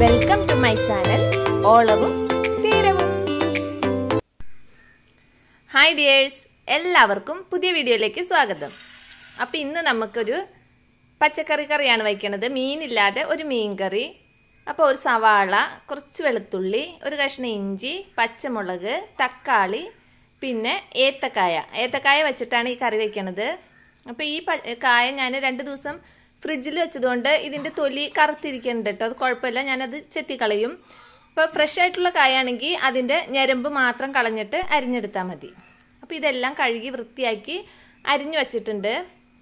welcome to my channel Olavum Theeravum hi dears എല്ലാവർക്കും പുതിയ വീഡിയോയിലേക്ക് സ്വാഗതം അപ്പം ഇന്ന് നമുക്കൊരു പച്ചക്കറി കറിയാണ് വയ്ക്കണത് മീനില്ലാതെ ഒരു മീൻ കറി അപ്പോൾ ഒരു സവാള കുറച്ച് വെളുത്തുള്ളി ഒരു കഷ്ണം ഇഞ്ചി പച്ചമുളക് തക്കാളി പിന്നെ ഏത്തക്കായ ഏത്തക്കായ വെച്ചിട്ടാണ് ഈ കറി വെക്കണത് അപ്പോൾ ഈ പ- കായ ഞാൻ രണ്ട് ദിവസം ഫ്രിഡ്ജിൽ വെച്ചതുകൊണ്ട് ഇതിൻ്റെ തൊലി കറുത്തിരിക്കുന്നുണ്ട് കേട്ടോ അത് കുഴപ്പമില്ല ഞാനത് ചെത്തിക്കളയും ഇപ്പോൾ ഫ്രഷ് ആയിട്ടുള്ള കായാണെങ്കിൽ അതിൻ്റെ ഞരമ്പ് മാത്രം കളഞ്ഞിട്ട് അരിഞ്ഞെടുത്താൽ മതി അപ്പോൾ ഇതെല്ലാം കഴുകി വൃത്തിയാക്കി അരിഞ്ഞു വച്ചിട്ടുണ്ട്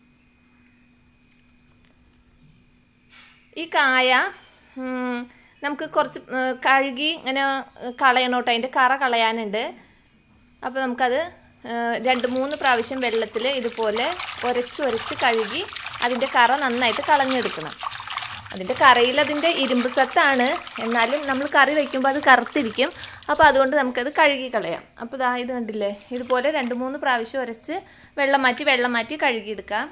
ഈ കായ ഉം, നമുക്ക് കുറച്ച് ഉം, കഴുകി ഇങ്ങനെ കളയണോട്ടോ അതിൻ്റെ കറ കളയാനുണ്ട് അപ്പോൾ നമുക്കത് ഏഹ്, രണ്ട് മൂന്ന് പ്രാവശ്യം വെള്ളത്തിൽ ഇതുപോലെ ഉരച്ച് ഉരച്ച് കഴുകി അതിൻ്റെ കറ നന്നായിട്ട് കളഞ്ഞെടുക്കണം അതിൻ്റെ കറയിൽ അതിൻ്റെ ഇരുമ്പ് സത്താണ് എന്നാലും നമ്മൾ കറി വയ്ക്കുമ്പോൾ അത് കറുത്തിരിക്കും അപ്പോൾ അതുകൊണ്ട് നമുക്കത് കഴുകി കളയാം അപ്പോൾ ഇതാ ഇത് കണ്ടില്ലേ ഇതുപോലെ രണ്ട് മൂന്ന് പ്രാവശ്യം ഉരച്ച് വെള്ളം മാറ്റി വെള്ളം മാറ്റി കഴുകിയെടുക്കാം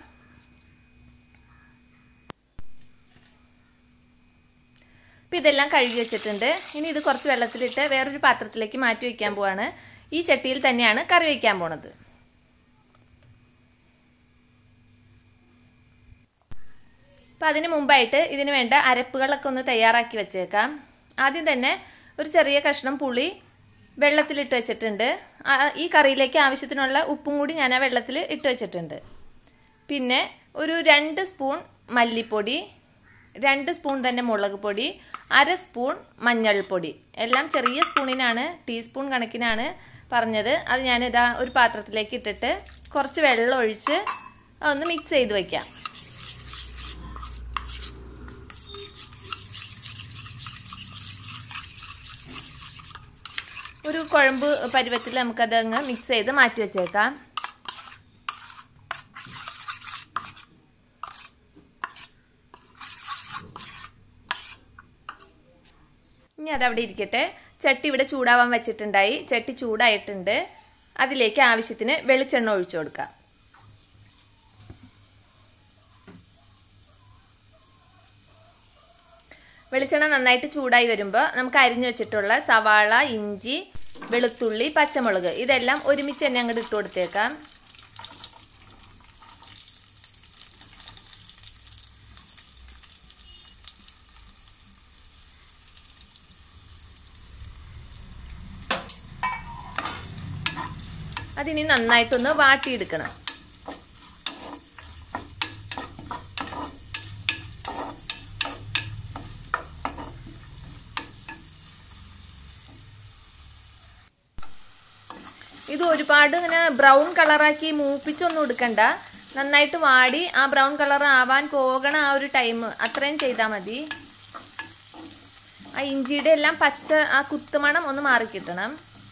അപ്പോൾ ഇതെല്ലാം കഴുകി വെച്ചിട്ടുണ്ട് ഇനി ഇത് കുറച്ച് വെള്ളത്തിലിട്ട് വേറൊരു പാത്രത്തിലേക്ക് മാറ്റി വയ്ക്കാൻ പോവാണ് ഈ ചട്ടിയിൽ തന്നെയാണ് കറി വയ്ക്കാൻ പോണത് അപ്പോൾ അതിന് മുമ്പായിട്ട് ഇതിന് വേണ്ട അരപ്പുകളൊക്കെ ഒന്ന് തയ്യാറാക്കി വെച്ചേക്കാം ആദ്യം തന്നെ ഒരു ചെറിയ കഷ്ണം പുളി വെള്ളത്തിലിട്ട് വെച്ചിട്ടുണ്ട് ആ- ഈ കറിയിലേക്ക് ആവശ്യത്തിനുള്ള ഉപ്പും കൂടി ഞാൻ ആ വെള്ളത്തിൽ ഇട്ട് വെച്ചിട്ടുണ്ട് പിന്നെ ഒരു രണ്ട് സ്പൂൺ മല്ലിപ്പൊടി രണ്ട് സ്പൂൺ തന്നെ മുളക് പൊടി അര സ്പൂൺ മഞ്ഞൾപ്പൊടി എല്ലാം ചെറിയ സ്പൂണിനാണ് ടീസ്പൂൺ കണക്കിനാണ് പറഞ്ഞത് അത് ഞാനിതാ ഒരു പാത്രത്തിലേക്ക് ഇട്ടിട്ട് കുറച്ച് വെള്ളം ഒഴിച്ച് അതൊന്ന് മിക്സ് ചെയ്ത് വയ്ക്കാം ഒരു കുഴമ്പ് പരുവത്തിൽ നമുക്കത് അങ്ങ് മിക്സ് ചെയ്ത് മാറ്റി വെച്ചേക്കാം ഇനി അതവിടെ ഇരിക്കട്ടെ ചട്ടി ഇവിടെ ചൂടാവാൻ വെച്ചിട്ടുണ്ടായി ചട്ടി ചൂടായിട്ടുണ്ട് അതിലേക്ക് ആവശ്യത്തിന് വെളിച്ചെണ്ണ ഒഴിച്ചു കൊടുക്കാം വെളിച്ചെണ്ണ നന്നായിട്ട് ചൂടായി വരുമ്പോൾ നമുക്ക് അരിഞ്ഞു വെച്ചിട്ടുള്ള സവാള ഇഞ്ചി വെളുത്തുള്ളി പച്ചമുളക് ഇതെല്ലാം ഒരുമിച്ച് തന്നെ അങ്ങോട്ട് ഇട്ട് കൊടുത്തേക്കാം അതിനി നന്നായിട്ടൊന്ന് വാട്ടിയെടുക്കണം ഇത് ഒരുപാട് ഇങ്ങനെ ബ്രൗൺ കളറാക്കി മൂപ്പിച്ചൊന്നും എടുക്കണ്ട നന്നായിട്ട് വാടി ആ ബ്രൗൺ കളർ ആവാൻ പോകണ ആ ഒരു ടൈം അത്രയും ചെയ്താൽ മതി ആ ഇഞ്ചിയുടെ എല്ലാം പച്ച ആ കുത്തുമണം ഒന്ന് മാറിക്കിട്ടണം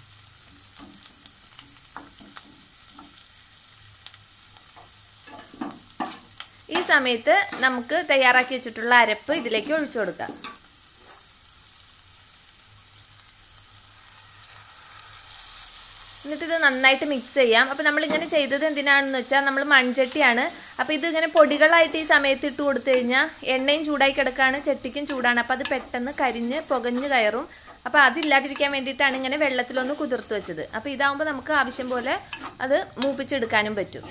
ഈ സമയത്ത് നമുക്ക് തയ്യാറാക്കി വെച്ചിട്ടുള്ള അരപ്പ് ഇതിലേക്ക് ഒഴിച്ചു കൊടുക്കാം എന്നിട്ട് ഇത് നന്നായിട്ട് മിക്സ് ചെയ്യാം അപ്പോൾ നമ്മൾ ഇങ്ങനെ ചെയ്തത് എന്തിനാണെന്ന് വെച്ചാൽ നമ്മൾ മൺചട്ടിയാണ് അപ്പോൾ ഇത് ഇങ്ങനെ പൊടികളായിട്ട് ഈ സമയത്ത് ഇട്ട് കൊടുത്തു കഴിഞ്ഞാൽ എണ്ണയും ചൂടായി കിടക്കാണ് ചട്ടിക്കും ചൂടാണ് അപ്പോൾ അത് പെട്ടെന്ന് കരിഞ്ഞ് പുകഞ്ഞ് കയറും അപ്പോൾ അതില്ലാതിരിക്കാൻ വേണ്ടിയിട്ടാണ് ഇങ്ങനെ വെള്ളത്തിലൊന്ന് കുതിർത്ത് വെച്ചത് അപ്പോൾ ഇതാവുമ്പോൾ നമുക്ക് ആവശ്യം പോലെ അത് മൂപ്പിച്ചെടുക്കാനും പറ്റും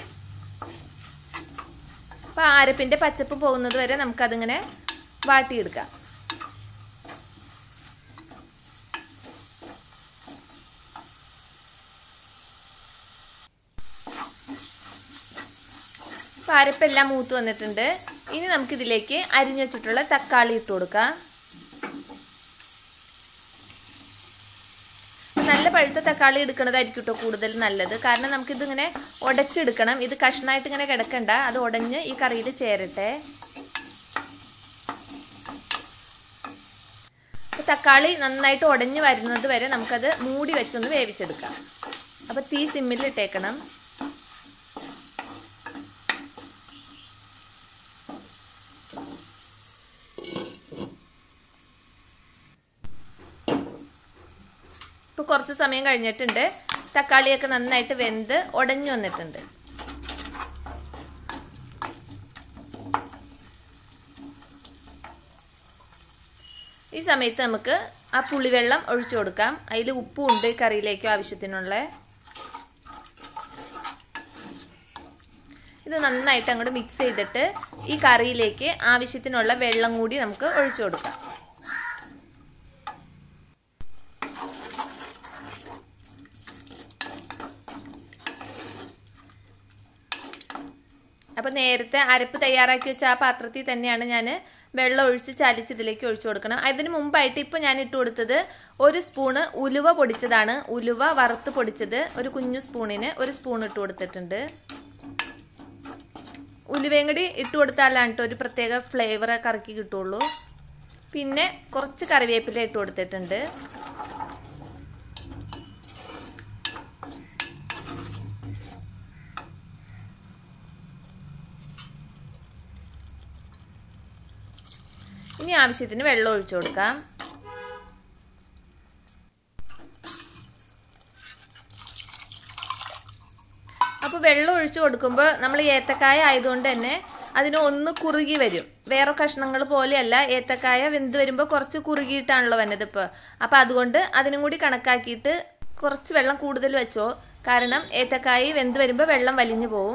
അപ്പോൾ അരപ്പിൻ്റെ പച്ചപ്പ് പോകുന്നത് വരെ നമുക്കതിങ്ങനെ വാട്ടിയെടുക്കാം അപ്പോൾ അരപ്പെല്ലാം മൂത്ത് വന്നിട്ടുണ്ട് ഇനി നമുക്കിതിലേക്ക് അരിഞ്ഞു വെച്ചിട്ടുള്ള തക്കാളി ഇട്ട് കൊടുക്കാം നല്ല പഴുത്ത തക്കാളി എടുക്കുന്നതായിരിക്കും കേട്ടോ കൂടുതൽ നല്ലത് കാരണം നമുക്കിതിങ്ങനെ ഉടച്ചെടുക്കണം ഇത് കഷ്ണമായിട്ട് ഇങ്ങനെ കിടക്കണ്ട അത് ഉടഞ്ഞ് ഈ കറിയിൽ ചേരട്ടെ അപ്പോൾ തക്കാളി നന്നായിട്ട് ഉടഞ്ഞ് വരുന്നത് വരെ നമുക്കത് മൂടി വെച്ചൊന്ന് വേവിച്ചെടുക്കാം അപ്പോൾ തീ സിമ്മിൽ ഇട്ടേക്കണം ഇപ്പോൾ കുറച്ച് സമയം കഴിഞ്ഞിട്ടുണ്ട് തക്കാളിയൊക്കെ നന്നായിട്ട് വെന്ത് ഉടഞ്ഞു വന്നിട്ടുണ്ട് ഈ സമയത്ത് നമുക്ക് ആ പുളിവെള്ളം ഒഴിച്ചു കൊടുക്കാം അതിൽ ഉപ്പും ഉണ്ട് കറിയിലേക്ക് ആവശ്യത്തിനുള്ള ഇത് നന്നായിട്ട് അങ്ങോട്ട് മിക്സ് ചെയ്തിട്ട് ഈ കറിയിലേക്ക് ആവശ്യത്തിനുള്ള വെള്ളം കൂടി നമുക്ക് ഒഴിച്ചു കൊടുക്കാം അപ്പോൾ നേരത്തെ അരപ്പ് തയ്യാറാക്കി വെച്ച ആ പാത്രത്തിൽ തന്നെയാണ് ഞാൻ വെള്ളം ഒഴിച്ച് ചാലിച്ച് ഇതിലേക്ക് ഒഴിച്ചു കൊടുക്കണം അതിന് മുമ്പായിട്ട് ഇപ്പോൾ ഞാൻ ഇട്ട് കൊടുത്തത് ഒരു സ്പൂണ് ഉലുവ പൊടിച്ചതാണ് ഉലുവ വറുത്ത് പൊടിച്ചത് ഒരു കുഞ്ഞു സ്പൂണിന് ഒരു സ്പൂൺ ഇട്ട് കൊടുത്തിട്ടുണ്ട് ഉലുവയും കൂടി ഇട്ട് കൊടുത്താലാണ് കേട്ടോ ഒരു പ്രത്യേക ഫ്ലേവർ കറക്കി കിട്ടുള്ളൂ പിന്നെ കുറച്ച് കറിവേപ്പില ഇട്ട് കൊടുത്തിട്ടുണ്ട് ഇനി ആവശ്യത്തിന് വെള്ളം ഒഴിച്ചു കൊടുക്കാം അപ്പോൾ വെള്ളം ഒഴിച്ചു കൊടുക്കുമ്പോൾ നമ്മൾ ഏത്തക്കായ ആയതുകൊണ്ട് തന്നെ അതിന് ഒന്ന് കുറുകി വരും വേറെ കഷ്ണങ്ങൾ പോലെയല്ല ഏത്തക്കായ വെന്ത് വരുമ്പോൾ കുറച്ച് കുറുകിയിട്ടാണല്ലോ വന്നത് ഇപ്പോൾ അപ്പോൾ അതുകൊണ്ട് അതിനും കൂടി കണക്കാക്കിയിട്ട് കുറച്ച് വെള്ളം കൂടുതൽ വെച്ചോ കാരണം ഏത്തക്കായ വെന്ത് വരുമ്പോൾ വെള്ളം വലിഞ്ഞു പോവും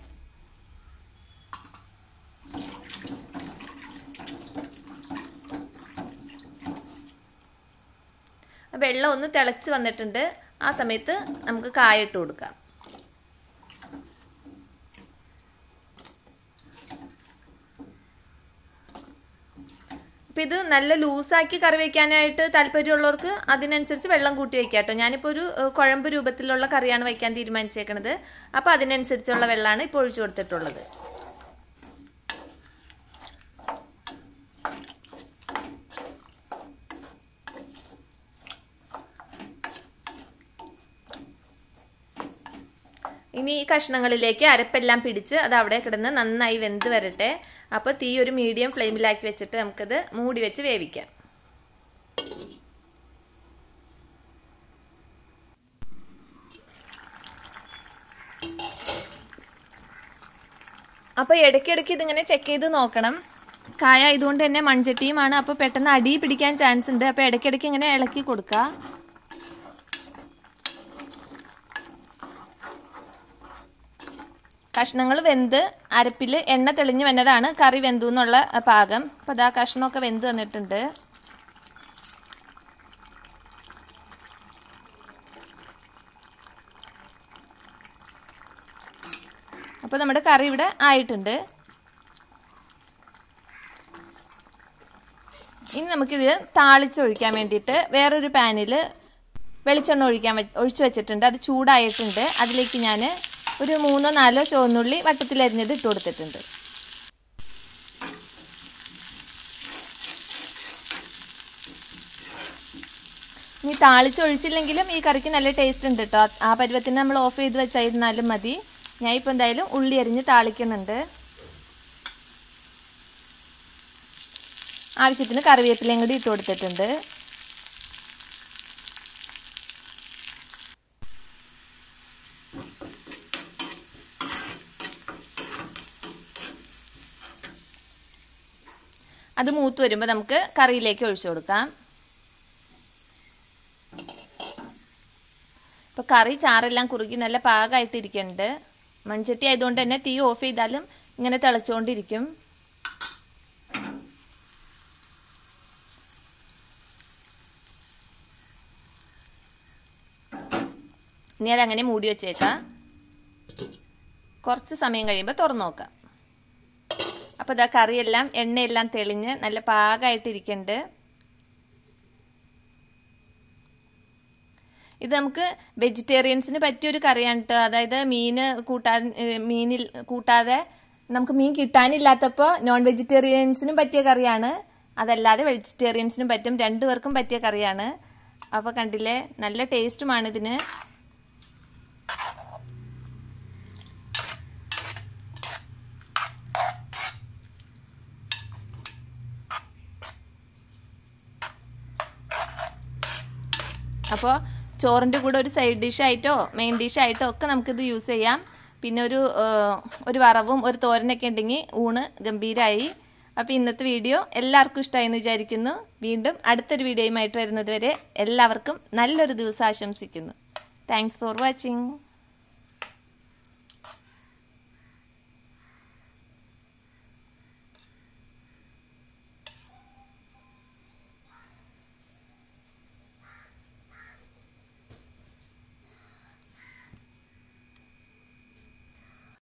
വെള്ളം ഒന്ന് തിളച്ച് വന്നിട്ടുണ്ട് ആ സമയത്ത് നമുക്ക് കായ ഇട്ട് കൊടുക്കാം അപ്പം ഇത് നല്ല ലൂസാക്കി കറി വയ്ക്കാനായിട്ട് താല്പര്യമുള്ളവർക്ക് അതിനനുസരിച്ച് വെള്ളം കൂട്ടി വയ്ക്കാം കേട്ടോ ഞാനിപ്പോൾ ഒരു കുഴമ്പ് രൂപത്തിലുള്ള കറിയാണ് വയ്ക്കാൻ തീരുമാനിച്ചേക്കണത് അപ്പോൾ അതിനനുസരിച്ചുള്ള വെള്ളമാണ് ഇപ്പോൾ ഒഴിച്ചു കൊടുത്തിട്ടുള്ളത് ഇനി ഈ കഷ്ണങ്ങളിലേക്ക് അരപ്പെല്ലാം പിടിച്ച് അത് അവിടെ കിടന്ന് നന്നായി വെന്ത് വരട്ടെ അപ്പോൾ തീ ഒരു മീഡിയം ഫ്ലെയിമിലാക്കി വെച്ചിട്ട് നമുക്കത് മൂടി വെച്ച് വേവിക്കാം അപ്പോൾ ഇടയ്ക്കിടയ്ക്ക് ഇതിങ്ങനെ ചെക്ക് ചെയ്ത് നോക്കണം കായ ഇതുകൊണ്ട് തന്നെ മൺചട്ടിയുമാണ് അപ്പോൾ പെട്ടെന്ന് അടി പിടിക്കാൻ ചാൻസ് ഉണ്ട് അപ്പോൾ ഇടയ്ക്കിടയ്ക്ക് ഇങ്ങനെ ഇളക്കി കൊടുക്കുക കഷ്ണങ്ങൾ വെന്ത് അരപ്പിൽ എണ്ണ തെളിഞ്ഞ് വന്നതാണ് കറി വെന്തു എന്നുള്ള പാകം അപ്പോൾ അതാ കഷ്ണമൊക്കെ വെന്ത് വന്നിട്ടുണ്ട് അപ്പോൾ നമ്മുടെ കറി ഇവിടെ ആയിട്ടുണ്ട് ഇനി നമുക്കിത് താളിച്ചൊഴിക്കാൻ വേണ്ടിയിട്ട് വേറൊരു പാനിൽ വെളിച്ചെണ്ണ ഒഴിക്കാൻ ഒഴിച്ചു വെച്ചിട്ടുണ്ട് അത് ചൂടായിട്ടുണ്ട് അതിലേക്ക് ഞാൻ ഒരു മൂന്നോ നാലോ ചുവന്നുള്ളി വട്ടത്തിലരിഞ്ഞത് ഇട്ട് കൊടുത്തിട്ടുണ്ട് ഇനി താളിച്ചൊഴിച്ചില്ലെങ്കിലും ഈ കറിക്ക് നല്ല ടേസ്റ്റ് ഉണ്ട് കേട്ടോ ആ പരുവത്തിന് നമ്മൾ ഓഫ് ചെയ്ത് വെച്ചായിരുന്നാലും മതി ഞാൻ ഇപ്പോൾ എന്തായാലും ഉള്ളി അരിഞ്ഞ് താളിക്കുന്നുണ്ട് ആവശ്യത്തിന് കറിവേപ്പിലയും കൂടി ഇട്ട് കൊടുത്തിട്ടുണ്ട് അത് മൂത്ത് വരുമ്പോൾ നമുക്ക് കറിയിലേക്ക് ഒഴിച്ചു കൊടുക്കാം ഇപ്പോൾ കറി ചാറെല്ലാം കുറുകി നല്ല പാകമായിട്ട് ഇരിക്കുന്നുണ്ട് മൺചട്ടി ആയതുകൊണ്ട് തന്നെ തീ ഓഫ് ചെയ്താലും ഇങ്ങനെ തിളച്ചുകൊണ്ടിരിക്കും ഇനി അതങ്ങനെ മൂടി വെച്ചേക്കാം കുറച്ച് സമയം കഴിയുമ്പോൾ തുറന്നു നോക്കാം അപ്പോൾ ഇതാ കറിയെല്ലാം എണ്ണയെല്ലാം തെളിഞ്ഞ് നല്ല പാകമായിട്ടിരിക്കുന്നുണ്ട് ഇത് നമുക്ക് വെജിറ്റേറിയൻസിന് പറ്റിയൊരു കറിയാണ് കേട്ടോ അതായത് മീൻ കൂട്ടാ മീനിൽ കൂട്ടാതെ നമുക്ക് മീൻ കിട്ടാനില്ലാത്തപ്പോൾ നോൺ വെജിറ്റേറിയൻസിനും പറ്റിയ കറിയാണ് അതല്ലാതെ വെജിറ്റേറിയൻസിനും പറ്റും രണ്ടുപേർക്കും പറ്റിയ കറിയാണ് അപ്പോൾ കണ്ടില്ലേ നല്ല ടേസ്റ്റുമാണ് ഇതിന് അപ്പോൾ ചോറിൻ്റെ കൂടെ ഒരു സൈഡ് ഡിഷായിട്ടോ മെയിൻ ഡിഷായിട്ടോ ഒക്കെ നമുക്കിത് യൂസ് ചെയ്യാം പിന്നെ ഒരു ഒരു വറവും ഒരു തോരനൊക്കെ ഉണ്ടെങ്കിൽ ഊണ് ഗംഭീരമായി അപ്പോൾ ഇന്നത്തെ വീഡിയോ എല്ലാവർക്കും ഇഷ്ടമായെന്ന് വിചാരിക്കുന്നു വീണ്ടും അടുത്തൊരു വീഡിയോയുമായിട്ട് വരുന്നത് വരെ എല്ലാവർക്കും നല്ലൊരു ദിവസം ആശംസിക്കുന്നു താങ്ക്സ് ഫോർ വാച്ചിങ്